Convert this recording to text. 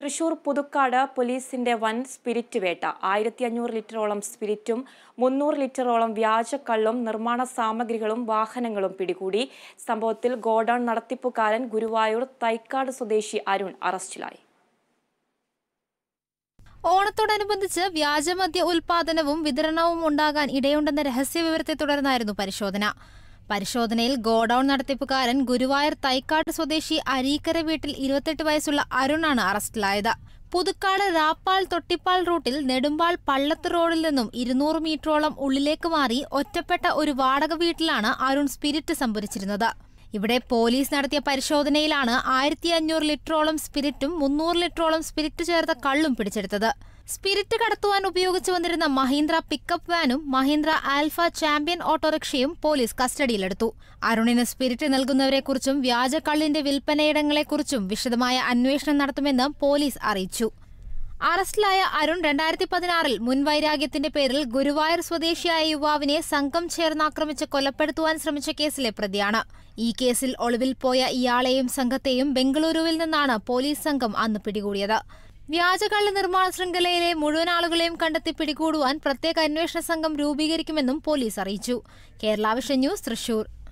തൃശൂർ പുതുക്കാട് പോലീസിന്റെ വൻ സ്പിരിറ്റ് വേട്ട ആയിരത്തി അഞ്ഞൂറ് ലിറ്ററോളം സ്പിരിറ്റും മുന്നൂറ് ലിറ്ററോളം വ്യാജക്കള്ളും നിർമ്മാണ സാമഗ്രികളും വാഹനങ്ങളും പിടികൂടി സംഭവത്തിൽ ഗോഡൌൺ നടത്തിപ്പുകാരൻ ഗുരുവായൂർ തൈക്കാട് സ്വദേശി അരുൺ അറസ്റ്റിലായി ഓണത്തോടനുബന്ധിച്ച് വ്യാജമദ്യ ഉൽപാദനവും വിതരണവും ഉണ്ടാകാൻ ഇടയുണ്ടെന്ന രഹസ്യവിവരത്തെ തുടർന്നായിരുന്നു പരിശോധന പരിശോധനയിൽ ഗോഡൌൺ നടത്തിപ്പുകാരൻ ഗുരുവായൂർ തൈക്കാട് സ്വദേശി അരീക്കര വീട്ടിൽ ഇരുപത്തെട്ട് വയസ്സുള്ള അരുണാണ് അറസ്റ്റിലായത് പുതുക്കാട് രാപ്പാൾ തൊട്ടിപ്പാൾ റൂട്ടിൽ നെടുമ്പാൾ പള്ളത്ത് റോഡിൽ നിന്നും ഇരുന്നൂറ് മീറ്ററോളം ഉള്ളിലേക്ക് മാറി ഒറ്റപ്പെട്ട ഒരു വാടക വീട്ടിലാണ് അരുൺ സ്പിരിറ്റ് സംഭരിച്ചിരുന്നത് ഇവിടെ പോലീസ് നടത്തിയ പരിശോധനയിലാണ് ആയിരത്തി അഞ്ഞൂറ് ലിറ്ററോളം സ്പിരിറ്റും മുന്നൂറ് ലിറ്ററോളം സ്പിരിറ്റ് ചേർത്ത കള്ളും പിടിച്ചെടുത്തത് സ്പിരിറ്റ് കടത്തുവാൻ ഉപയോഗിച്ചു വന്നിരുന്ന മഹീന്ദ്ര പിക്കപ്പ് വാനും മഹീന്ദ്ര ആൽഫ ചാമ്പ്യൻ ഓട്ടോറിക്ഷയും പോലീസ് കസ്റ്റഡിയിലെടുത്തു അരുണിന് സ്പിരിറ്റ് നൽകുന്നവരെക്കുറിച്ചും വ്യാജ കള്ളിന്റെ വിൽപ്പനയിടങ്ങളെക്കുറിച്ചും വിശദമായ അന്വേഷണം നടത്തുമെന്ന് പോലീസ് അറിയിച്ചു അറസ്റ്റിലായ അരുൺ രണ്ടായിരത്തി പതിനാറിൽ മുൻവൈരാഗ്യത്തിന്റെ പേരിൽ ഗുരുവായൂർ സ്വദേശിയായ യുവാവിനെ സംഘം ചേർന്നാക്രമിച്ച് കൊലപ്പെടുത്തുവാൻ ശ്രമിച്ച കേസിലെ പ്രതിയാണ് ഈ കേസിൽ ഒളിവിൽ പോയ ഇയാളെയും സംഘത്തെയും ബംഗളൂരുവിൽ നിന്നാണ് പോലീസ് സംഘം അന്ന് പിടികൂടിയത് വ്യാജകള്ള നിർമ്മാണ ശൃംഖലയിലെ മുഴുവൻ ആളുകളെയും കണ്ടെത്തി പിടികൂടുവാൻ പ്രത്യേക അന്വേഷണ സംഘം രൂപീകരിക്കുമെന്നും പോലീസ് അറിയിച്ചു കേരള വിഷൻ ന്യൂസ് തൃശൂർ